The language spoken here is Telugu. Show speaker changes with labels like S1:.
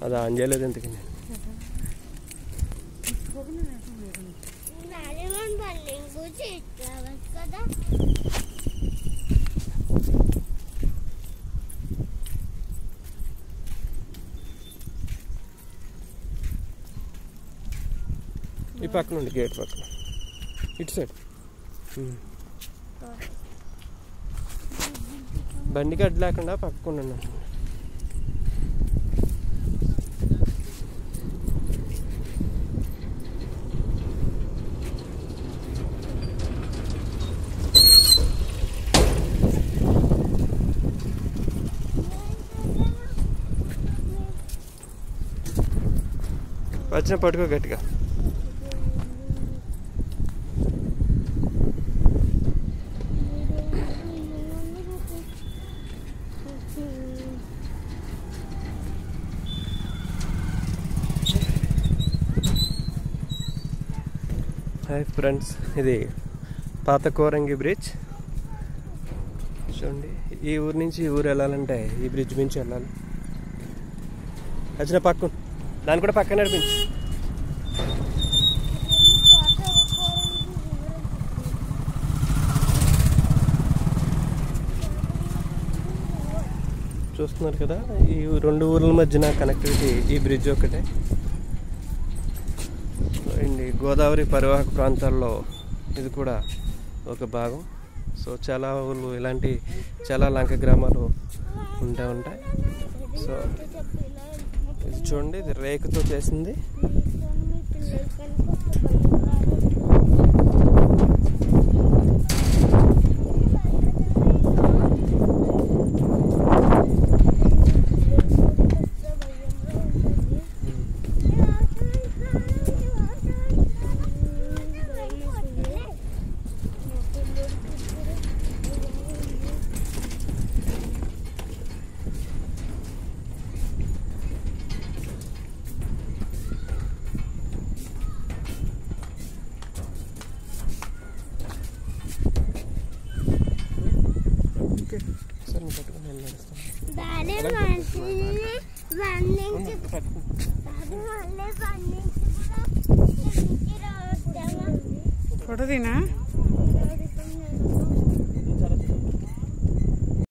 S1: అది ఆన్ చేయలేదు ఎందుకు నేను
S2: నారేమన్ పల్లింగ్ గురించి రావచ్చు కదా
S1: ఈ పక్కన ఉండి గేట్ పక్కన ఇటు సైడ్ ఉమ్. బండికి అడ్డు లేకుండా పక్కన ఉండండి వచ్చిన పట్టుకో గట్టిగా హాయ్ ఫ్రెండ్స్ ఇది పాత కోరంగి బ్రిడ్జ్ చూడండి ఈ ఊరు నుంచి ఈ ఊరు వెళ్ళాలంటే ఈ బ్రిడ్జ్ నుంచి వెళ్ళాలి వచ్చిన పక్కన దాన్ని కూడా పక్కన నడిపించు చూస్తున్నారు కదా ఈ రెండు ఊర్ల మధ్యన కనెక్టివిటీ ఈ బ్రిడ్జ్ ఒకటే అండి గోదావరి పరివాహక ప్రాంతాల్లో ఇది కూడా ఒక భాగం సో చాలా ఊళ్ళు ఇలాంటి చాలా లంక గ్రామాలు ఉంటూ ఉంటాయి సో ఇది చూడండి ఇది రేకుతో చేసింది ఓకే సరే నువ్వు పట్టుకొని నేను నడుస్తాను
S2: దాని మనిషి రన్నింగ్
S1: ఉండు, పట్టుకో.
S2: దాని మళ్ళీ రన్నింగ్ కూడా ఇంటికి రావద్దామా
S3: ఫోటో తీనా